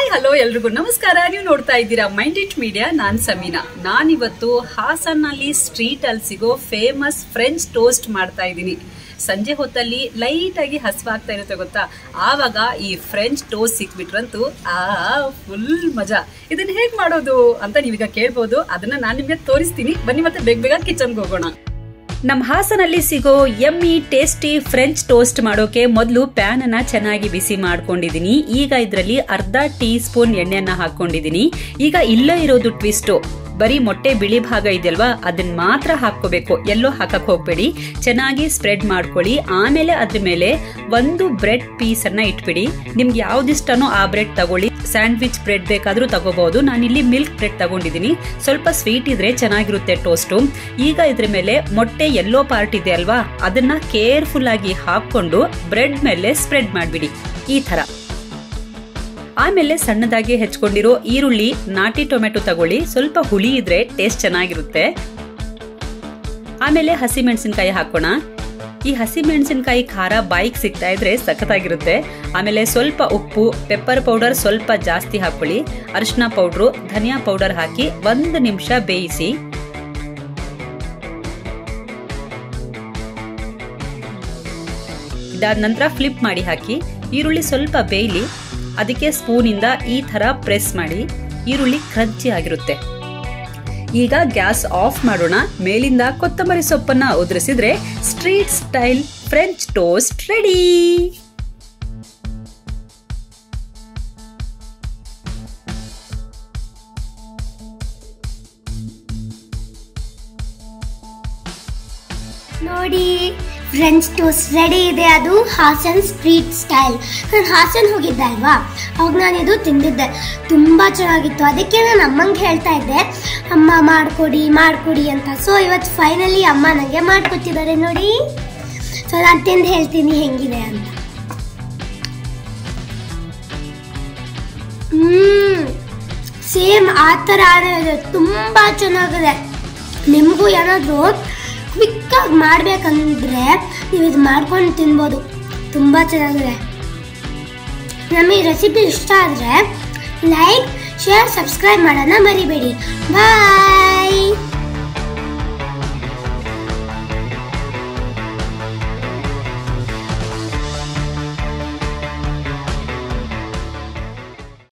hello ಎಲ್ರಿಗೂ ನಮಸ್ಕಾರ ನೀವು ನೋಡ್ತಾ ಇದ್ದೀರಾ ಮೈಂಡ್ ಇಟ್ ಮೀಡಿಯಾ ನಾನ್ ಸಮೀನಾ ನಾನಿವತ್ತು ಹಾಸನ್ನಲ್ಲಿ ಸ್ಟ್ರೀಟ್ ಅಲ್ಲಿ ಸಿಗೋ ಫೇಮಸ್ ಫ್ರೆಂಚ್ ಟೋಸ್ಟ್ ಮಾಡ್ತಾ ಇದ್ದೀನಿ ಸಂಜೆ ಹೊತ್ತಲ್ಲಿ ಲೈಟ್ ಆಗಿ ಹಸ್ವಾಗ್ತಾ ಇರುತ್ತೆ ಗೊತ್ತಾ ಆವಾಗ ಈ ಫ್ರೆಂಚ್ ಟೋಸ್ಟ್ ಸಿಕ್ಬಿಟ್ರಂತೂ ಆ ಫುಲ್ ಮಜಾ ಇದನ್ನ ಹೇಗ್ ಮಾಡೋದು ಅಂತ ನೀವೀಗ ಕೇಳ್ಬೋದು ಅದನ್ನ ನಾನು ನಿಮ್ಗೆ ತೋರಿಸ್ತೀನಿ ಬನ್ನಿ ಮತ್ತೆ ಬೇಗ ಬೇಗ ಕಿಚನ್ಗೆ ಹೋಗೋಣ ನಮ್ಮ ಹಾಸನಲ್ಲಿ ಸಿಗೋ ಎಮ್ಮಿ ಟೇಸ್ಟಿ ಫ್ರೆಂಚ್ ಟೋಸ್ಟ್ ಮಾಡೋಕೆ ಮೊದಲು ಪ್ಯಾನ್ ಅನ್ನ ಚೆನ್ನಾಗಿ ಬಿಸಿ ಮಾಡ್ಕೊಂಡಿದೀನಿ ಈಗ ಇದರಲ್ಲಿ ಅರ್ಧ ಟೀ ಸ್ಪೂನ್ ಎಣ್ಣೆಯನ್ನ ಹಾಕೊಂಡಿದೀನಿ ಈಗ ಇಲ್ಲ ಇರೋದು ಟ್ವಿಸ್ಟ್ ಬರೀ ಮೊಟ್ಟೆ ಬಿಳಿ ಭಾಗ ಇದೆಯಲ್ವಾ ಅದನ್ನ ಮಾತ್ರ ಹಾಕೋಬೇಕು ಎಲ್ಲೋ ಹಾಕಕ್ ಹೋಗ್ಬೇಡಿ ಚೆನ್ನಾಗಿ ಸ್ಪ್ರೆಡ್ ಮಾಡ್ಕೊಳ್ಳಿ ಆಮೇಲೆ ಅದ್ರ ಮೇಲೆ ಒಂದು ಬ್ರೆಡ್ ಪೀಸ್ ಅನ್ನ ಇಟ್ಬಿಡಿ ನಿಮ್ಗೆ ಯಾವ್ದಿಷ್ಟನೋ ಆ ಬ್ರೆಡ್ ತಗೊಳ್ಳಿ ಸ್ಯಾಂಡ್ವಿಚ್ ಬ್ರೆಡ್ ಬೇಕಾದ್ರೂ ತಗೋಬಹುದು ನಾನಿಲ್ಲಿ ಮಿಲ್ಕ್ ಬ್ರೆಡ್ ತಗೊಂಡಿದ್ದೀನಿ ಸ್ವಲ್ಪ ಸ್ವೀಟ್ ಇದ್ರೆ ಚೆನ್ನಾಗಿರುತ್ತೆ ಟೋಸ್ಟು ಈಗ ಇದ್ರ ಮೇಲೆ ಮೊಟ್ಟೆ ಎಲ್ಲೋ ಪಾರ್ಟ್ ಇದೆ ಅಲ್ವಾ ಅದನ್ನ ಕೇರ್ಫುಲ್ ಆಗಿ ಹಾಕೊಂಡು ಬ್ರೆಡ್ ಮೇಲೆ ಸ್ಪ್ರೆಡ್ ಮಾಡ್ಬಿಡಿ ಈ ತರ ಆಮೇಲೆ ಸಣ್ಣದಾಗಿ ಹೆಚ್ಕೊಂಡಿರೋ ಈರುಳ್ಳಿ ನಾಟಿ ಟೊಮೆಟೊ ತಗೊಳ್ಳಿ ಸ್ವಲ್ಪ ಹುಳಿ ಇದ್ರೆ ಟೇಸ್ಟ್ ಚೆನ್ನಾಗಿರುತ್ತೆ ಆಮೇಲೆ ಹಸಿ ಮೆಣಸಿನಕಾಯಿ ಹಾಕೋಣ ಈ ಹಸಿ ಮೆಣಸಿನಕಾಯಿ ಖಾರ ಬಾಯಿಗೆ ಸಿಗ್ತಾ ಇದ್ರೆ ಸಖತ್ತಾಗಿರುತ್ತೆ ಆಮೇಲೆ ಸ್ವಲ್ಪ ಉಪ್ಪು ಪೆಪ್ಪರ್ ಪೌಡರ್ ಸ್ವಲ್ಪ ಜಾಸ್ತಿ ಹಾಕೊಳ್ಳಿ ಅರಿಶಿನ ಪೌಡ್ರು ಧನಿಯಾ ಪೌಡರ್ ಹಾಕಿ ಒಂದು ನಿಮಿಷ ಬೇಯಿಸಿ ಇದಾದ ನಂತರ ಫ್ಲಿಪ್ ಮಾಡಿ ಹಾಕಿ ಈರುಳ್ಳಿ ಸ್ವಲ್ಪ ಬೇಯಲಿ ಅದಕ್ಕೆ ಸ್ಪೂನಿಂದ ಈ ತರ ಪ್ರೆಸ್ ಮಾಡಿ ಈರುಳ್ಳಿ ಕ್ರಂಚಿ ಆಗಿರುತ್ತೆ ಈಗ ಗ್ಯಾಸ್ ಆಫ್ ಮಾಡೋಣ ಮೇಲಿಂದ ಕೊತ್ತಂಬರಿ ಸೊಪ್ಪನ್ನ ಉದುರಿಸಿದ್ರೆ street style French toast ready ನೋಡಿ ಫ್ರೆಂಚ್ ಟೋಸ್ಟ್ ರೆಡಿ ಇದೆ ಅದು ಹಾಸನ್ ಸ್ಟ್ರೀಟ್ ಸ್ಟೈಲ್ ನಾನು ಹಾಸನ್ ಹೋಗಿದ್ದೆ ಅಲ್ವಾ ಅವಾಗ ನಾನು ಇದು ತಿಂದಿದ್ದೆ ತುಂಬ ಚೆನ್ನಾಗಿತ್ತು ಅದಕ್ಕೆ ನಾನು ಅಮ್ಮಂಗೆ ಹೇಳ್ತಾ ಇದ್ದೆ ಅಮ್ಮ ಮಾಡಿಕೊಡಿ ಮಾಡಿಕೊಡಿ ಅಂತ ಸೊ ಇವತ್ತು ಫೈನಲಿ ಅಮ್ಮ ನನಗೆ ಮಾಡಿಕೊಟ್ಟಿದ್ದಾರೆ ನೋಡಿ ಸೊ ನಾನು ತಿಂದು ಹೇಳ್ತೀನಿ ಹೆಂಗಿದೆ ಅಂತ ಹ್ಮ್ ಸೇಮ್ ಆ ಥರನೇ ಇದೆ ತುಂಬ ಚೆನ್ನಾಗಿದೆ ನಿಮಗೂ ಏನಾದರೂ ಕ್ವಿಕ್ಕಾಗಿ ಮಾಡಬೇಕಂದ್ರೆ ನೀವು ಇದು ಮಾಡ್ಕೊಂಡು ತಿನ್ಬೋದು ತುಂಬ ಚೆನ್ನಾಗಿದೆ ನಮಗೆ ರೆಸಿಪಿ ಇಷ್ಟ ಆದರೆ ಲೈಕ್ ಶೇರ್ ಸಬ್ಸ್ಕ್ರೈಬ್ ಮಾಡೋಣ ಮರಿಬೇಡಿ ಬಾಯ್